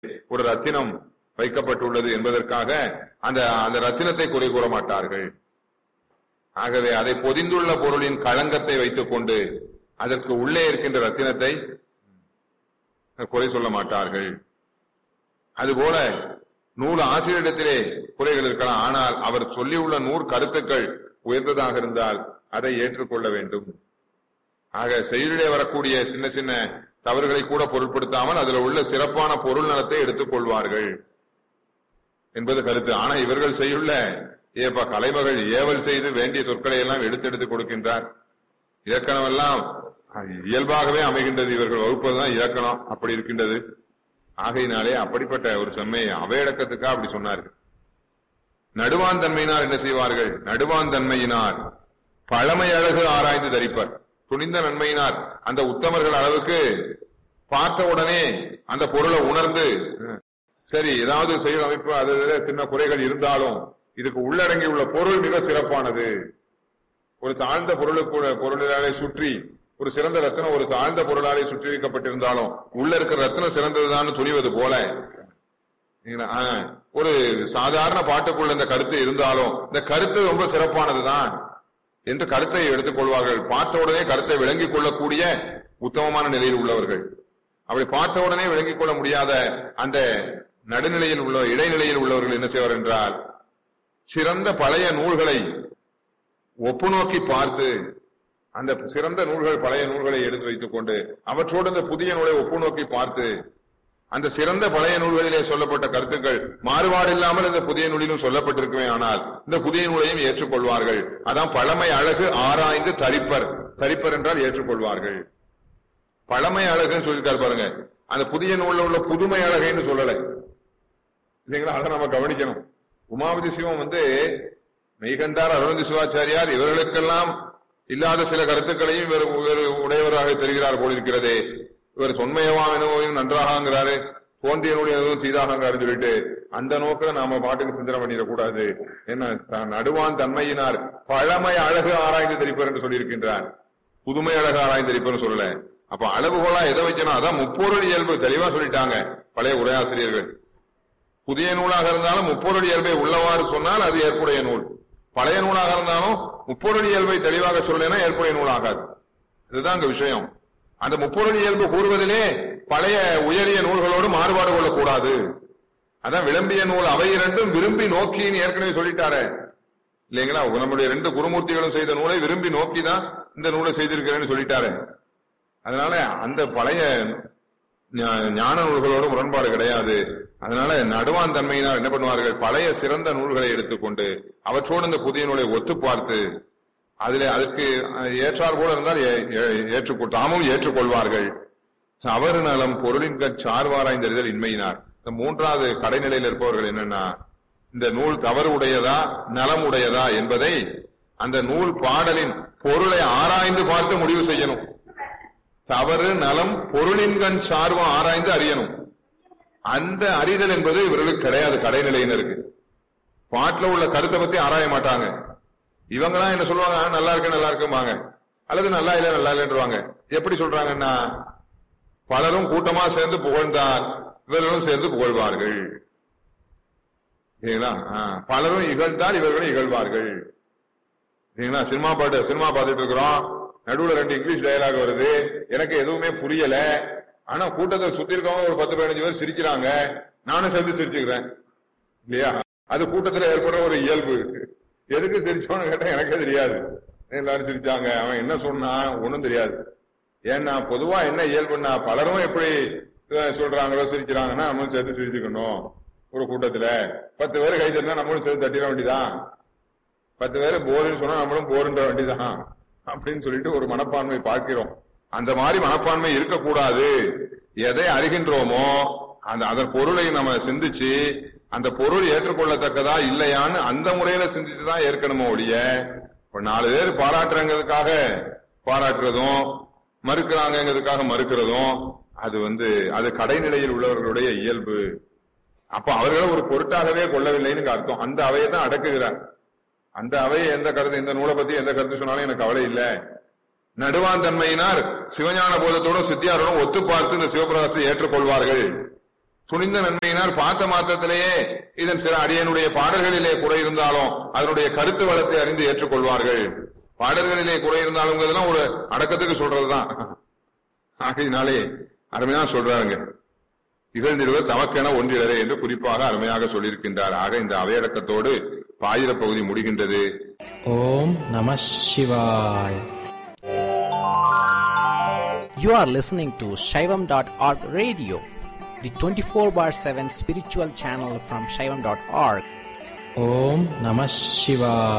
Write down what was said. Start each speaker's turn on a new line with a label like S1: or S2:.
S1: ஒரு ரத்தினம் வைக்கப்பட்டுள்ளது என்பதற்காக அந்த அந்த ரத்தினத்தை குறை கூற மாட்டார்கள் ஆகவே அதை பொதிந்துள்ள பொருளின் களங்கத்தை வைத்துக் கொண்டு அதற்கு உள்ளே இருக்கின்ற ரத்தினத்தை குறை சொல்ல மாட்டார்கள் அதுபோல நூல் ஆசிரியரிடத்திலே குறைகள் இருக்கலாம் ஆனால் அவர் சொல்லியுள்ள நூறு கருத்துக்கள் உயர்ந்ததாக இருந்தால் அதை ஏற்றுக்கொள்ள வேண்டும் ஆக செயலிலே வரக்கூடிய சின்ன சின்ன தவறுகளை கூட பொருட்படுத்தாமல் அதுல உள்ள சிறப்பான பொருள் நலத்தை எடுத்துக் கொள்வார்கள் என்பது கருத்து ஆனா இவர்கள் செய்யுள்ள ஏப்பா கலைமகள் ஏவல் செய்து வேண்டிய சொற்களை எல்லாம் எடுத்தெடுத்து கொடுக்கின்றார் இலக்கணம் எல்லாம் இயல்பாகவே அமைகின்றது இவர்கள் வகுப்பதுதான் இலக்கணம் அப்படி இருக்கின்றது ஆகையினாலே அப்படிப்பட்ட ஒரு செம்மை அவையடக்கத்துக்காக அப்படி சொன்னார்கள் நடுவான் தன்மையினார் என்ன செய்வார்கள் நடுவான் தன்மையினார் பழமை அழகு ஆராய்ந்து தரிப்பர் துணிந்த நன்மையினார் அந்த உத்தமர்கள் அளவுக்கு பார்த்த உடனே அந்த பொருளை உணர்ந்து சரி ஏதாவது செயல் அமைப்பு அது சின்ன குறைகள் இருந்தாலும் இதுக்கு உள்ளடங்கி உள்ள பொருள் மிக சிறப்பானது ஒரு தாழ்ந்த பொருளுக்கு பொருளாலே சுற்றி ஒரு சிறந்த ரத்னம் ஒரு தாழ்ந்த பொருளாலே சுற்றி வைக்கப்பட்டிருந்தாலும் உள்ள இருக்கிற ரத்னம் சிறந்ததுதான் துணிவது போல ஒரு சாதாரண பாட்டுக்குள்ள இந்த கருத்து இருந்தாலும் இந்த கருத்து ரொம்ப சிறப்பானதுதான் என்று கருத்தை எடுத்துக் கொள்வார்கள் பார்த்த உடனே கருத்தை விளங்கிக் கொள்ளக்கூடிய உத்தமமான நிலையில் உள்ளவர்கள் அப்படி பார்த்த உடனே விளங்கிக் கொள்ள முடியாத அந்த நடுநிலையில் உள்ள இடைநிலையில் உள்ளவர்கள் என்ன செய்வார் என்றால் சிறந்த பழைய நூல்களை ஒப்பு நோக்கி பார்த்து அந்த சிறந்த நூல்கள் பழைய நூல்களை எடுத்து வைத்துக் கொண்டு அவற்றோடு இந்த புதிய நூலை ஒப்பு நோக்கி பார்த்து அந்த சிறந்த பழைய நூல்களிலே சொல்லப்பட்ட கருத்துக்கள் மாறுபாடு இல்லாமல் இந்த புதிய நூலிலும் சொல்லப்பட்டிருக்குமே ஆனால் இந்த புதிய நூலையும் ஏற்றுக்கொள்வார்கள் அதான் பழமை அழகு ஆராய்ந்து தரிப்பர் தரிப்பர் என்றால் ஏற்றுக்கொள்வார்கள் பழமை அழகுன்னு சொல்லியிருக்காரு பாருங்க அந்த புதிய நூல்ல உள்ள புதுமை அழகைன்னு சொல்லலை இல்லைங்களா அதை நம்ம கவனிக்கணும் உமாவதி சிவம் வந்து மெய்கண்டார் அருணந்தி சிவாச்சாரியார் இவர்களுக்கெல்லாம் இல்லாத சில கருத்துக்களையும் இவர் இவர் உடையவராக தெரிகிறார் போலிருக்கிறதே இவர் தொன்மையவாம் எனவும் நன்றாகங்கிறாரு தோன்றிய நூல் எதுவும் சீதாகங்கிறாரு சொல்லிட்டு அந்த நோக்கில நாம பாட்டுக்கு சிந்தனை பண்ணிடக்கூடாது என்ன நடுவான் தன்மையினார் பழமை அழகு ஆராய்ந்து தெரிப்பர் என்று சொல்லியிருக்கின்றார் புதுமை அழகு ஆராய்ந்து தெரிப்பர் சொல்லல அப்ப அளவுகோலா எதை வைக்கணும் அதான் முப்பொருள் இயல்பு தெளிவா சொல்லிட்டாங்க பழைய உரையாசிரியர்கள் புதிய நூலாக இருந்தாலும் முப்பொருள் இயல்பை உள்ளவாறு சொன்னால் அது ஏற்புடைய நூல் பழைய நூலாக இருந்தாலும் முப்பொருள் இயல்பை தெளிவாக சொல்லனா ஏற்புடைய நூல் ஆகாது இதுதான் அங்க விஷயம் அந்த முப்பொருள் இயல்பு கூறுவதிலே பழைய உயரிய நூல்களோடு மாறுபாடு கொள்ளக்கூடாது அதான் விளம்பிய நூல் அவை இரண்டும் விரும்பி நோக்கின்னு ஏற்கனவே சொல்லிட்டாரு இல்லைங்களா நம்முடைய ரெண்டு குருமூர்த்திகளும் செய்த நூலை விரும்பி நோக்கி தான் இந்த நூலை செய்திருக்கிறேன்னு சொல்லிட்டாரு அதனால அந்த பழைய ஞான நூல்களோடு முரண்பாடு கிடையாது அதனால நடுவான் தன்மையினால் என்ன பண்ணுவார்கள் பழைய சிறந்த நூல்களை எடுத்துக்கொண்டு அவற்றோடு இந்த புதிய நூலை ஒத்து பார்த்து அதில் அதற்கு ஏற்றார் போல இருந்தால் ஏற்றுக்கொ தாமும் ஏற்றுக்கொள்வார்கள் தவறு நலம் பொருளின் சார்வாராய்ந்தறிதல் இன்மையினார் இந்த மூன்றாவது கடைநிலையில் இருப்பவர்கள் என்னன்னா இந்த நூல் தவறு உடையதா நலம் உடையதா என்பதை அந்த நூல் பாடலின் பொருளை ஆராய்ந்து பார்த்து முடிவு செய்யணும் தவறு நலம் பொருளின்கண் சார்பம் ஆராய்ந்து அறியணும் அந்த அறிதல் என்பது இவர்களுக்கு கிடையாது கடைநிலையினருக்கு பாட்டுல உள்ள கருத்தை பத்தி ஆராய மாட்டாங்க இவங்க தான் என்ன சொல்லுவாங்க நல்லா இருக்கு நல்லா இருக்குமாங்க அல்லது நல்லா இல்ல நல்லா இல்லைன்றவாங்க எப்படி சொல்றாங்கன்னா பலரும் கூட்டமா சேர்ந்து புகழ்ந்தால் இவர்களும் சேர்ந்து புகழ்வார்கள் சரிங்களா பலரும் இகழ்ந்தால் இவர்களும் இகழ்வார்கள் சரிங்களா சினிமா பாட்டு சினிமா பார்த்துட்டு இருக்கிறோம் நடுவுல ரெண்டு இங்கிலீஷ் டயலாக் வருது எனக்கு எதுவுமே புரியல ஆனா கூட்டத்தை சுத்தி இருக்கவங்க ஒரு பத்து பதினஞ்சு பேர் சிரிக்கிறாங்க நானும் சேர்ந்து சிரிச்சுக்கிறேன் இல்லையா அது கூட்டத்துல ஏற்படுற ஒரு இயல்பு எதுக்கு சிரிச்சோன்னு கேட்டா எனக்கே தெரியாது எல்லாரும் சிரிச்சாங்க அவன் என்ன சொன்னான் ஒண்ணும் தெரியாது ஏன்னா பொதுவா என்ன இயல்புன்னா பலரும் எப்படி சொல்றாங்களோ சிரிக்கிறாங்கன்னா நம்மளும் சேர்த்து சிரிச்சுக்கணும் ஒரு கூட்டத்துல பத்து பேர் கை தட்டினா நம்மளும் சேர்த்து தட்டிட வேண்டியதான் பத்து பேர் போருன்னு சொன்னா நம்மளும் போருன்ற வேண்டியதான் அப்படின்னு சொல்லிட்டு ஒரு மனப்பான்மை பார்க்கிறோம் அந்த மாதிரி மனப்பான்மை இருக்கக்கூடாது எதை அறிகின்றோமோ அந்த அதன் பொருளை நம்ம சிந்திச்சு அந்த பொருள் ஏற்றுக்கொள்ளத்தக்கதா இல்லையான்னு அந்த முறையில சிந்திச்சு தான் ஏற்கணுமோ ஒழிய இப்ப நாலு பேர் பாராட்டுறங்கிறதுக்காக பாராட்டுறதும் மறுக்கிறாங்கிறதுக்காக மறுக்கிறதும் அது வந்து அது கடைநிலையில் உள்ளவர்களுடைய இயல்பு அப்ப அவர்களை ஒரு பொருட்டாகவே கொள்ளவில்லைன்னு அர்த்தம் அந்த அவையை தான் அடக்குகிறார் அந்த அவையை எந்த கருத்து இந்த நூலை பத்தி எந்த கருத்து சொன்னாலும் எனக்கு கவலை இல்லை நடுவான் தன்மையினார் சிவஞான போதத்தோடும் சித்தியாரோடும் ஒத்து பார்த்து இந்த சிவபிரகாசத்தை ஏற்றுக்கொள்வார்கள் துணிந்த நன்மையினால் பார்த்த மாத்திரத்திலேயே இதன் சில அடியனுடைய பாடல்களிலே குறை இருந்தாலும் அதனுடைய கருத்து வளத்தை அறிந்து ஏற்றுக்கொள்வார்கள் பாடல்களிலே குறை இருந்தாலும் ஒரு அடக்கத்துக்கு சொல்றதுதான் ஆகையினாலே அருமையா சொல்றாருங்க இகழ்ந்திடுவர் தமக்கென ஒன்றிடரே என்று குறிப்பாக அருமையாக சொல்லியிருக்கின்றார் ஆக இந்த அவையடக்கத்தோடு பாயிர பகுதி முடிகின்றது
S2: ஓம் நம சிவாய்
S3: You are listening to Shaivam.org radio, the 24 bar 7 spiritual channel from Shaivam.org.
S2: ஓம் நம சிவாய்